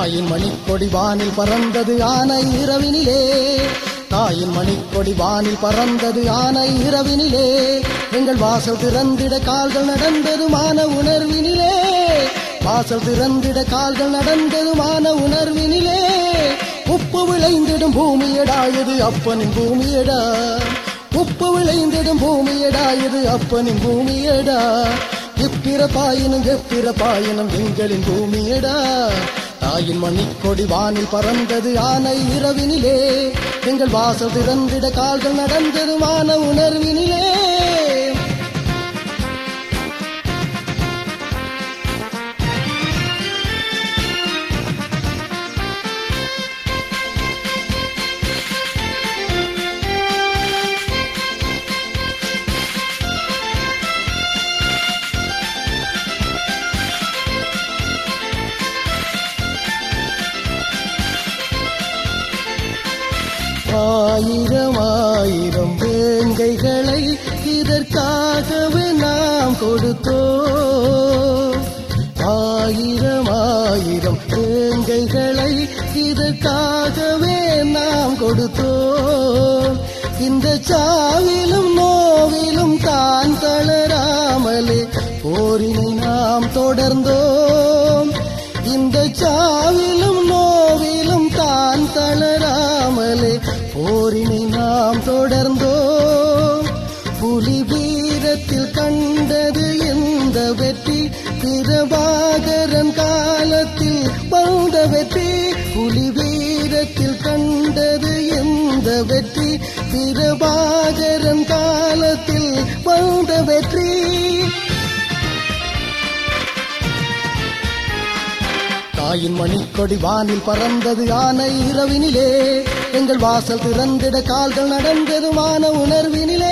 தாயின் மணிக்கொடி வானில் பறந்தது ஆனை இரவினிலே தாயின் மணிக்கொடி வானில் பறந்தது ஆனை இரவினிலே எங்கள் வாசல் திறந்திட கால்கள் நடந்தது மான உணர்வினிலே வாசல் திறந்திட கால்கள் நடந்தது மான உணர்வினிலே உப்பு விளைந்திடும் பூமியடா இது அப்பனின் பூமியடா உப்பு விளைந்திடும் பூமியடா இது அப்பனின் பூமியடா எப்பிறப்பாயினும் எப்பிறப்பாயினும் எங்களின் பூமியடா தாயின் மணிக்கொடி வானில் பறந்தது ஆனை இரவினிலே எங்கள் வாசல் திறந்திட கால்கள் நடந்தது மான உணர்வினிலே ஆயிரம் ஆயிரம் வேங்கைகளை இதற்காகவே நாம் கொடுத்தோம் ஆயிரம் ஆயிரம் வேங்கைகளை இதற்காகவே நாம் கொடுத்தோம் இந்த சாவிலும் நோவிலும் தான் தளராமலே போரினை நாம் தொடர்ந்தோம் இந்த சாவிலும் நோவிலும் தான் தளராமலே போரினை நாம் தொடர்ந்தோம் புலி வீரத்தில் கண்டது எந்த வெற்றி பிரபாகரன் காலத்தில் வந்த வெற்றி புலி வீரத்தில் கண்டது எந்த வெற்றி பிரபாகரன் காலத்தில் வந்த வெற்றி தாயின் மணிக்கொடி வானில் பறந்தது ஆனை இரவினிலே எங்கள் வாசல் திறந்திட கால்கள் நடந்தது மான உணர்வினிலே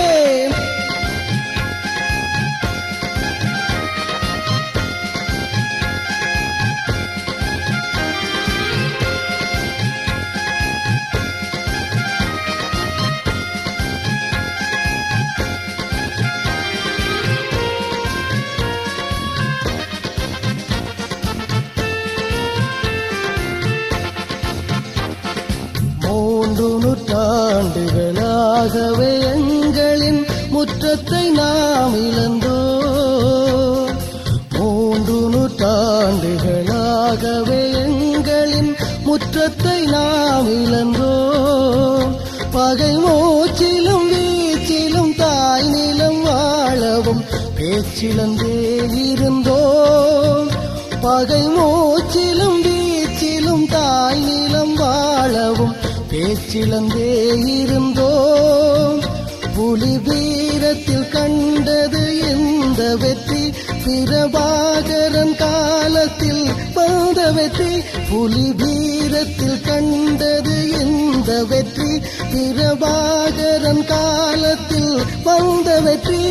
மூன்று நூற்றாண்டுகளாகவே எங்களின் முற்றத்தை நாம் இழந்தோம் மூன்று நூற்றாண்டுகளாகவே எங்களின் முற்றத்தை நாம் இழந்தோம் பகை மூச்சிலும் வீச்சிலும் தாய் நிலம் வாழவும் பேச்சிலந்தே இருந்தோம் பகை மூச்சிலும் வீச்சிலும் தாய் நிலம் வாழவும் பேச்சிலந்தே இருந்தோம் புலி வீரத்தில் கண்டது இந்த வெற்றி பிரபாகரன் காலத்தில் வந்த வெற்றி புலி வீரத்தில் கண்டது இந்த வெற்றி பிரபாகரன் காலத்தில் வந்த வெற்றி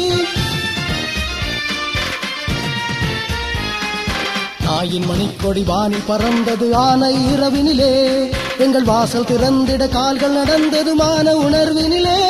தாயின் மணிக்கொடி வானில் பறந்தது ஆனை இரவினிலே எங்கள் வாசல் திறந்திட கால்கள் நடந்தது மான உணர்வினிலே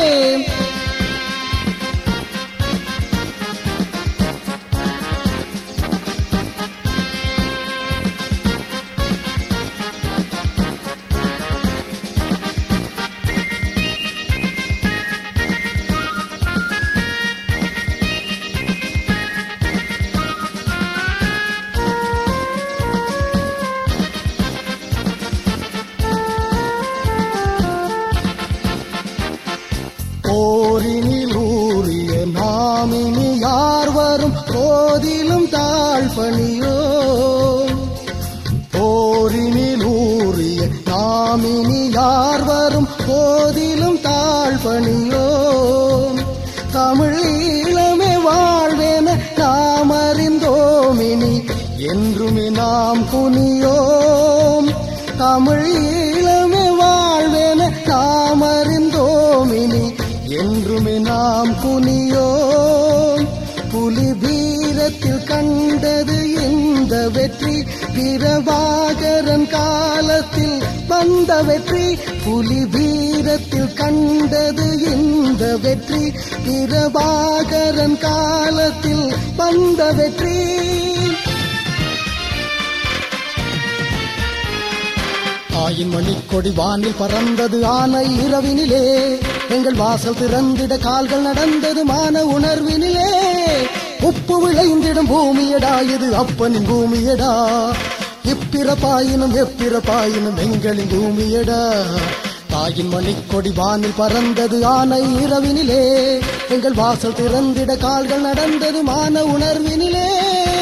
போரினில் ஊறிய நாமினி யார் வரும் போதிலும் தாழ் பணியோ போரினில் ஊறிய நாமினி யார் வரும் போதிலும் தாழ் பணியோ தமிழ் ஈழமே வாழ்வேன நாம் அறிந்தோமினி என்றுமே நாம் குனியோம் தமிழ் ஈழமே வாழ்வேன நாம் அறிந்தோமினி என்றுமே நாம் குனியோம் புலி வீரத்தில் கண்டது இந்த வெற்றி பிரபாகரன் காலத்தில் வந்த வெற்றி புலி வீரத்தில் கண்டது இந்த வெற்றி பிரபாகரன் காலத்தில் வந்த வெற்றி தாயின் மணிக்கொடி வானில் பறந்தது ஆனை இரவினிலே எங்கள் வாசல் திறந்திட கால்கள் நடந்தது மான உணர்வினிலே உப்பு விளைந்திடும் பூமியடா இது அப்பனின் பூமியடா இப்பிறப்பாயினும் எப்பிறப்பாயினும் எங்களின் பூமியடா தாயின் மணிக்கொடி வானில் பறந்தது ஆனை இரவினிலே எங்கள் வாசல் திறந்திட கால்கள் நடந்தது மான உணர்வினிலே